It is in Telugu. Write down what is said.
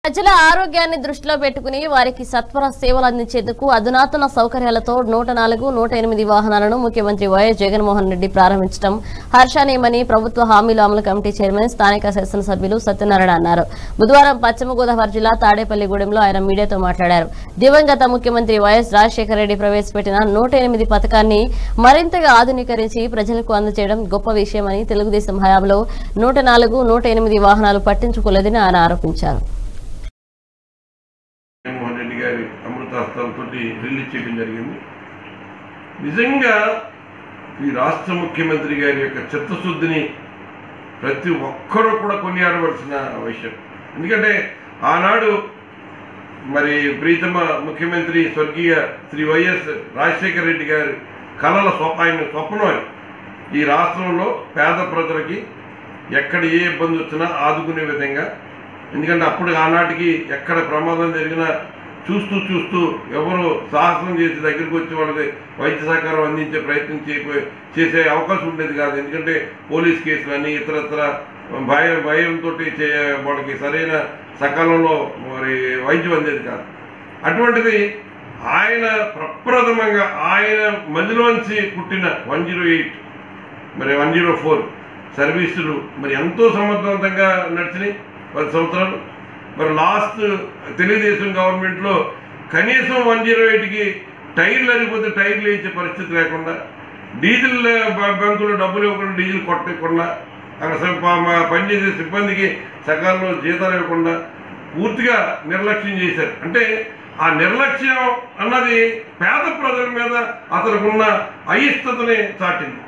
ప్రజల ఆరోగ్యాన్ని దృష్టిలో పెట్టుకుని వారికి సత్వర సేవలు అందించేందుకు అధునాతన సౌకర్యాలతో నూట నాలుగు నూట ఎనిమిది వాహనాలను ముఖ్యమంత్రి వైఎస్ జగన్మోహన్ రెడ్డి ప్రారంభించడం హర్షణీయమని ప్రభుత్వ హామీల అమలు కమిటీ చైర్మన్ స్థానిక శాసనసభ్యులు సత్యనారాయణ అన్నారు బుధవారం పశ్చిమ గోదావరి జిల్లా తాడేపల్లిగూడెంలో ఆయన మీడియాతో మాట్లాడారు దివంగత ముఖ్యమంత్రి వైఎస్ రాజశేఖర రెడ్డి ప్రవేశపెట్టిన నూట ఎనిమిది పథకాన్ని మరింతగా ఆధునీకరించి ప్రజలకు అందజేయడం గొప్ప విషయమని తెలుగుదేశం హయాంలో నూట నాలుగు నూట ఎనిమిది వాహనాలు పట్టించుకోలేదని ఆయన ఆరోపించారు జగన్మోహన్ రెడ్డి గారి అమృతాస్త్రంతో రిలీజ్ చేయడం జరిగింది నిజంగా ఈ రాష్ట్ర ముఖ్యమంత్రి గారి యొక్క చిత్తశుద్ధిని ప్రతి ఒక్కరూ కూడా కొనియాడవలసిన విషయం ఎందుకంటే ఆనాడు మరి ప్రీతమ ముఖ్యమంత్రి స్వర్గీయ శ్రీ వైఎస్ రాజశేఖర రెడ్డి గారి కళల స్వప ఆయన స్వప్నం అది. ఈ రాష్ట్రంలో పేద ప్రజలకి ఎక్కడ ఏ ఇబ్బంది వచ్చినా ఆదుకునే విధంగా ఎందుకంటే అప్పుడు ఆనాటికి ఎక్కడ ప్రమాదం జరిగినా చూస్తూ చూస్తూ ఎవరు సాహసం చేసి దగ్గరికి వచ్చి వాళ్ళకి వైద్య సహకారం అందించే ప్రయత్నం చేయకపోయి చేసే అవకాశం ఉండేది కాదు ఎందుకంటే పోలీస్ కేసులని ఇతరత్ర భయం భయంతో చే వాళ్ళకి సరైన సకాలంలో మరి వైద్యం అందేది కాదు అటువంటిది ఆయన ప్రప్రథమంగా ఆయన మదిలోంచి పుట్టిన వన్ జీరో ఎయిట్ మరి వన్ జీరో ఫోర్ సర్వీసులు మరి ఎంతో సమర్థవంతంగా నడిచినాయి పది సంవత్సరాలు మరి లాస్ట్ తెలుగుదేశం గవర్నమెంట్లో కనీసం వన్ జీరో ఎయిట్కి టైర్లు అరిగిపోతే టైర్లు వేయించే పరిస్థితి లేకుండా డీజిల్ బ- బంకులో డబ్బులు ఇవ్వకుండా డీజిల్ కొట్టకుండా అక్కడ స- ప- మ- పనిచేసే సిబ్బందికి సకాలంలో జీతాలు ఇవ్వకుండా పూర్తిగా నిర్లక్ష్యం చేశారు అంటే ఆ నిర్లక్ష్యం అన్నది పేద ప్రజల మీద అతనుకున్న అయిష్టతని చాటింది